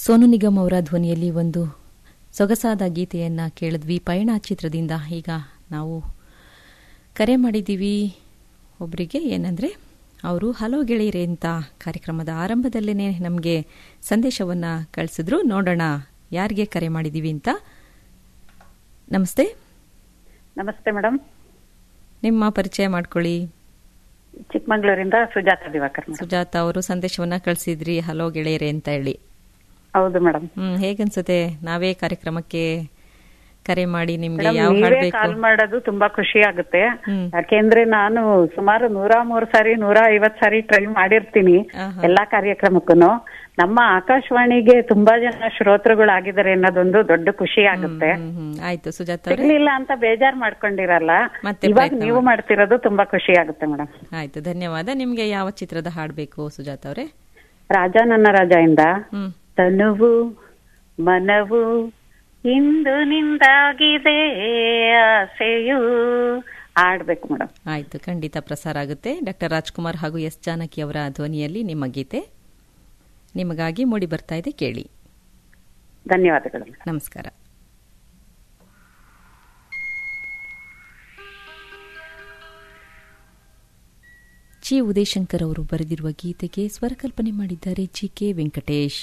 ಸೋನು ನಿಗಮ್ ಅವರ ಧ್ವನಿಯಲ್ಲಿ ಒಂದು ಸೊಗಸಾದ ಗೀತೆಯನ್ನ ಕೇಳಿದ್ವಿ ಪಯಣ ಚಿತ್ರದಿಂದ ಈಗ ನಾವು ಕರೆ ಮಾಡಿದ್ದೀವಿ ಒಬ್ಬರಿಗೆ ಏನಂದ್ರೆ ಅವರು ಹಲೋ ಗೆಳೆಯರೆ ಅಂತ ಕಾರ್ಯಕ್ರಮದ ಆರಂಭದಲ್ಲೇ ನಮಗೆ ಸಂದೇಶವನ್ನ ಕಳಿಸಿದ್ರು ನೋಡೋಣ ಯಾರಿಗೆ ಕರೆ ಮಾಡಿದ್ದೀವಿ ಅಂತ ನಮಸ್ತೆ ನಮಸ್ತೆ ಮೇಡಮ್ ನಿಮ್ಮ ಪರಿಚಯ ಮಾಡ್ಕೊಳ್ಳಿ ಚಿಕ್ಕಮಂಗ್ಳೂರಿಂದ ಸುಜಾತ ದಿವಾಕರ್ ಮೇಡಮ್ ಸುಜಾತ ಅವರು ಸಂದೇಶವನ್ನ ಕಳಿಸಿದ್ರಿ ಹಲೋ ಗೆಳೆಯರೆ ಅಂತ ಹೇಳಿ ಹೌದು ಮೇಡಮ್ ಹ್ಮ್ ಹೇಗನ್ಸುತ್ತೆ ನಾವೇ ಕಾರ್ಯಕ್ರಮಕ್ಕೆ ಕರೆ ಮಾಡಿ ನಿಮ್ಗೆ ಮೇಡಮ್ ಯಾವ ಹಾಡ್ ನೀವೇ ಬೇಕು ಕಾಲ್ ಮಾಡೋದು ತುಂಬಾ ಖುಷಿ ಆಗುತ್ತೆ ಹ್ಮ್. ಯಾಕೆಂದ್ರೆ ನಾನು ಸುಮಾರು ನೂರ ಮೂರ್ ಸಾರಿ ನೂರ ಐವತ್ ಸಾರಿ ಟ್ರೈ ಮಾಡಿರ್ತೀನಿ ಆಹಾ. ಎಲ್ಲಾ ಕಾರ್ಯಕ್ರಮಕ್ಕೂ ನಮ್ಮ ಆಕಾಶವಾಣಿಗೆ ತುಂಬಾ ಜನ ಶ್ರೋತೃಗಳಾಗಿದ್ದಾರೆ ಅನ್ನೋದೊಂದು ದೊಡ್ಡ ಖುಷಿ ಆಗುತ್ತೆ ಹ್ಮ್, ಹ್ಮ್. ಆಯ್ತು ಸುಜಾತ ಅವರೇ ಸಿಗ್ಲಿಲ್ಲ ಅಂತ ಬೇಜಾರ್ ಮಾಡ್ಕೊಂಡಿರಲ್ಲ ಮತ್ತೆ ಇವಾಗ ಪ್ರಯತ್ನ ನೀವು ಮಾಡ್ತಿರೋದು ತುಂಬಾ ಖುಷಿ ಆಗುತ್ತೆ ಮೇಡಮ್ ಆಯ್ತು ಧನ್ಯವಾದ ನಿಮ್ಗೆ ಯಾವ ಚಿತ್ರದ ಹಾಡ್ಬೇಕು ಸುಜಾತ ಅವರೇ ರಾಜ ನನ್ನ ರಾಜ ಇಂದ ಹ್ಮ್ ತನುವು ಮನವು ಇಂದು ನಿಂದಾಗಿದೆ ಆಸೆಯು ಆಡ್ಬೇಕು ಮೇಡಮ್ ಆಯ್ತು ಖಂಡಿತ ಪ್ರಸಾರ ಆಗುತ್ತೆ ಡಾಕ್ಟರ್ ರಾಜ್ಕುಮಾರ್ ಹಾಗೂ ಎಸ್ ಜಾನಕಿ ಅವರ ಧ್ವನಿಯಲ್ಲಿ ನಿಮ್ಮ ಗೀತೆ ನಿಮಗಾಗಿ ಮೂಡಿ ಬರ್ತಾ ಇದೆ ಕೇಳಿ ಧನ್ಯವಾದಗಳು ಮೇಡಮ್ ನಮಸ್ಕಾರ ಜಿ ಉದಯಶಂಕರ್ ಅವರು ಬರೆದಿರುವ ಗೀತೆಗೆ ಸ್ವರಕಲ್ಪನೆ ಮಾಡಿದ್ದಾರೆ ಜಿ ಕೆ ವೆಂಕಟೇಶ್